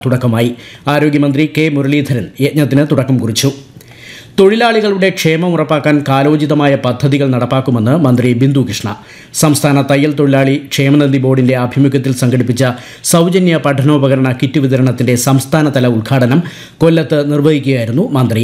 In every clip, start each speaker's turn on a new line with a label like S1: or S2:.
S1: തുടക്കമായി ആരോഗ്യമന്ത്രി കെ മുരളീധരൻ യജ്ഞത്തിന് തുടക്കം കുറിച്ചു തൊഴിലാളികളുടെ ക്ഷേമം ഉറപ്പാക്കാൻ കാലോചിതമായ പദ്ധതികൾ നടപ്പാക്കുമെന്ന് മന്ത്രി ബിന്ദു കൃഷ്ണ സംസ്ഥാന തയ്യൽ തൊഴിലാളി ക്ഷേമനിധി ബോർഡിന്റെ ആഭിമുഖ്യത്തിൽ സംഘടിപ്പിച്ച സൗജന്യ പഠനോപകരണ കിറ്റ് വിതരണത്തിന്റെ സംസ്ഥാനതല ഉദ്ഘാടനം കൊല്ലത്ത് നിർവഹിക്കുകയായിരുന്നു മന്ത്രി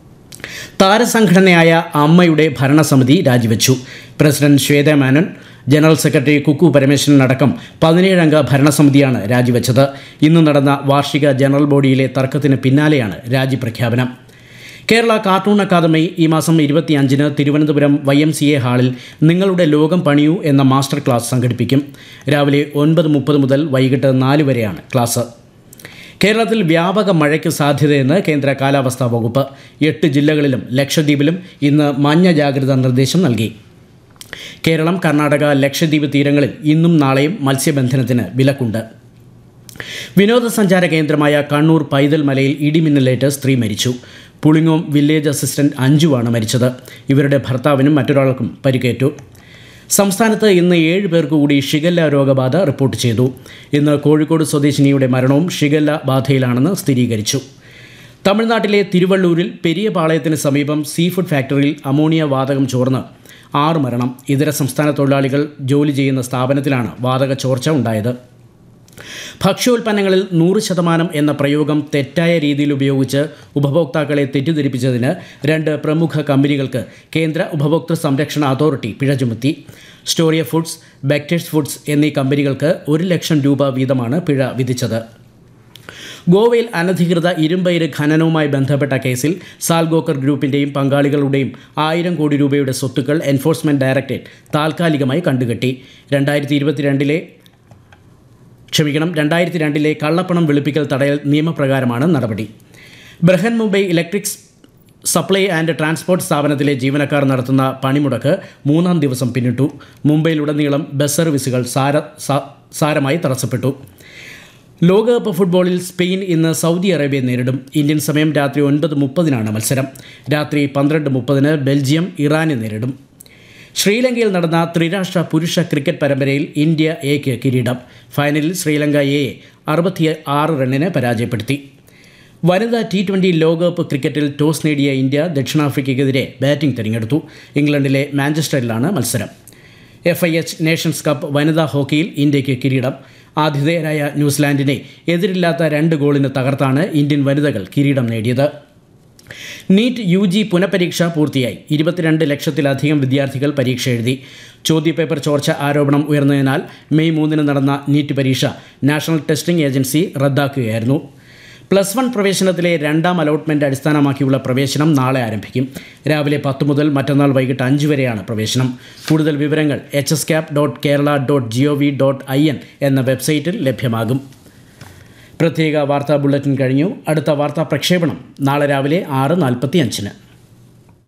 S1: താരസംഘടനയായ അമ്മയുടെ ഭരണസമിതി രാജിവെച്ചു president Shweta Menon general secretary Kukku Parameswaran അടക്കം പതിനേഴംഗ ഭരണസമിതിയാണ് രാജിവെച്ചത് ഇന്ന് നടന്ന വാർഷിക ജനറൽ ബോഡിയിലെ തർക്കത്തിന് പിന്നാലെയാണ് രാജിപ്രഖ്യാപനം കേരള കാർട്ടൂൺ അക്കാദമി ഈ മാസം ഇരുപത്തിയഞ്ചിന് Thiruvananthapuram Y M C A ഹാളിൽ നിങ്ങളുടെ ലോകം പണിയൂ എന്ന മാസ്റ്റർ ക്ലാസ് സംഘടിപ്പിക്കും രാവിലെ ഒൻപത് മുപ്പത് മുതൽ വൈകിട്ട് നാല് വരെയാണ് ക്ലാസ് കേരളത്തിൽ വ്യാപക മഴയ്ക്ക് സാധ്യതയെന്ന് കേന്ദ്ര കാലാവസ്ഥാ വകുപ്പ് എട്ട് ജില്ലകളിലും ലക്ഷദ്വീപിലും ഇന്ന് മഞ്ഞ ജാഗ്രതാ നിർദ്ദേശം നൽകി കേരളം കർണാടക ലക്ഷദ്വീപ് തീരങ്ങളിൽ ഇന്നും നാളെയും മത്സ്യബന്ധനത്തിന് വിലക്കുണ്ട് വിനോദസഞ്ചാര കേന്ദ്രമായ കണ്ണൂർ പൈതൽ മലയിൽ ഇടിമിന്നലേറ്റ് സ്ത്രീ മരിച്ചു പുളിങ്ങോം വില്ലേജ് അസിസ്റ്റന്റ് അഞ്ജുവാണ് മരിച്ചത് ഇവരുടെ ഭർത്താവിനും മറ്റൊരാൾക്കും പരിക്കേറ്റു സംസ്ഥാനത്ത് ഇന്ന് ഏഴ് പേർക്ക് കൂടി ഷിഗല്ല രോഗബാധ റിപ്പോർട്ട് ചെയ്തു ഇന്ന് കോഴിക്കോട് സ്വദേശിനിയുടെ മരണവും ഷിഗല്ല ബാധയിലാണെന്ന് സ്ഥിരീകരിച്ചു തമിഴ്നാട്ടിലെ തിരുവള്ളൂരിൽ പെരിയപാളയത്തിന് സമീപം സീ ഫുഡ് ഫാക്ടറിയിൽ അമോണിയ വാതകം ചോർന്ന് ആറ് മരണം ഇതര സംസ്ഥാന തൊഴിലാളികൾ ജോലി ചെയ്യുന്ന സ്ഥാപനത്തിലാണ് വാതക ചോർച്ച ഉണ്ടായത് ഭക്ഷ്യോൽപ്പന്നങ്ങളിൽ നൂറ് ശതമാനം എന്ന പ്രയോഗം തെറ്റായ രീതിയിൽ ഉപയോഗിച്ച് ഉപഭോക്താക്കളെ തെറ്റിദ്ധരിപ്പിച്ചതിന് രണ്ട് പ്രമുഖ കമ്പനികൾക്ക് കേന്ദ്ര ഉപഭോക്തൃ സംരക്ഷണ അതോറിറ്റി പിഴ ചുമത്തി സ്റ്റോറിയ ഫുഡ്സ് ബെക്ടേഴ്സ് ഫുഡ്സ് എന്നീ കമ്പനികൾക്ക് ഒരു ലക്ഷം രൂപ വീതമാണ് പിഴ വിധിച്ചത് ഗോവയിൽ അനധികൃത ഇരുമ്പയിര് ഖനനവുമായി ബന്ധപ്പെട്ട കേസിൽ സാൽഗോക്കർ ഗ്രൂപ്പിന്റെയും പങ്കാളികളുടെയും ആയിരം കോടി രൂപയുടെ സ്വത്തുക്കൾ എൻഫോഴ്സ്മെന്റ് ഡയറക്ടറേറ്റ് താൽക്കാലികമായി കണ്ടുകെട്ടി രണ്ടായിരത്തി ഇരുപത്തിരണ്ടിലെ ക്ഷമിക്കണം രണ്ടായിരത്തി രണ്ടിലെ കള്ളപ്പണം വെളുപ്പിക്കൽ തടയൽ നിയമപ്രകാരമാണ് നടപടി Brihan Mumbai electric supply and transport സ്ഥാപനത്തിലെ ജീവനക്കാർ നടത്തുന്ന പണിമുടക്ക് മൂന്നാം ദിവസം പിന്നിട്ടു മുംബൈയിലുടനീളം ബസ് സർവീസുകൾ സാര സാ- സാരമായി തടസ്സപ്പെട്ടു ലോകകപ്പ് ഫുട്ബോളിൽ സ്പെയിൻ ഇന്ന് സൗദി അറേബ്യയെ നേരിടും ഇന്ത്യൻ സമയം രാത്രി ഒൻപത് മുപ്പതിനാണ് മത്സരം രാത്രി പന്ത്രണ്ട് മുപ്പതിന് ബെൽജിയം ഇറാനെ നേരിടും ശ്രീലങ്കയിൽ നടന്ന ത്രിരാഷ്ട്ര പുരുഷ ക്രിക്കറ്റ് പരമ്പരയിൽ ഇന്ത്യ എക്ക് കിരീടം ഫൈനലിൽ ശ്രീലങ്ക എയെ അറുപത്തി ആറ് റണ്ണിന് പരാജയപ്പെടുത്തി വനിതാ ടി ട്വൻ്റി ലോകകപ്പ് ക്രിക്കറ്റിൽ ടോസ് നേടിയ ഇന്ത്യ ദക്ഷിണാഫ്രിക്കയ്ക്കെതിരെ ബാറ്റിംഗ് തിരഞ്ഞെടുത്തു ഇംഗ്ലണ്ടിലെ മാഞ്ചസ്റ്ററിലാണ് മത്സരം F I H nations cup വനിതാ ഹോക്കിയിൽ ഇന്ത്യയ്ക്ക് കിരീടം ആതിഥേയരായ ന്യൂസിലാൻഡിനെ എതിരില്ലാത്ത രണ്ട് ഗോളിന് തകർത്താണ് ഇന്ത്യൻ വനിതകൾ കിരീടം നേടിയത് നീറ്റ് യു ജി പുനഃപരീക്ഷ പൂർത്തിയായി ഇരുപത്തിരണ്ട് ലക്ഷത്തിലധികം വിദ്യാർത്ഥികൾ പരീക്ഷ എഴുതി ചോദ്യപേപ്പർ ചോർച്ച ആരോപണം ഉയർന്നതിനാൽ മെയ് മൂന്നിന് നടന്ന നീറ്റ് പരീക്ഷ നാഷണൽ ടെസ്റ്റിംഗ് ഏജൻസി റദ്ദാക്കുകയായിരുന്നു പ്ലസ് വൺ പ്രവേശനത്തിലെ രണ്ടാം അലോട്ട്മെൻറ്റ് അടിസ്ഥാനമാക്കിയുള്ള പ്രവേശനം നാളെ ആരംഭിക്കും രാവിലെ പത്ത് മുതൽ മറ്റന്നാൾ വൈകിട്ട് അഞ്ച് വരെയാണ് പ്രവേശനം കൂടുതൽ വിവരങ്ങൾ H S cap dot Kerala dot G O V dot I N എന്ന വെബ്സൈറ്റിൽ ലഭ്യമാകും പ്രത്യേക വാർത്താ ബുള്ളറ്റിൻ കഴിഞ്ഞു അടുത്ത വാർത്താ പ്രക്ഷേപണം നാളെ രാവിലെ ആറ് നാൽപ്പത്തി അഞ്ചിന്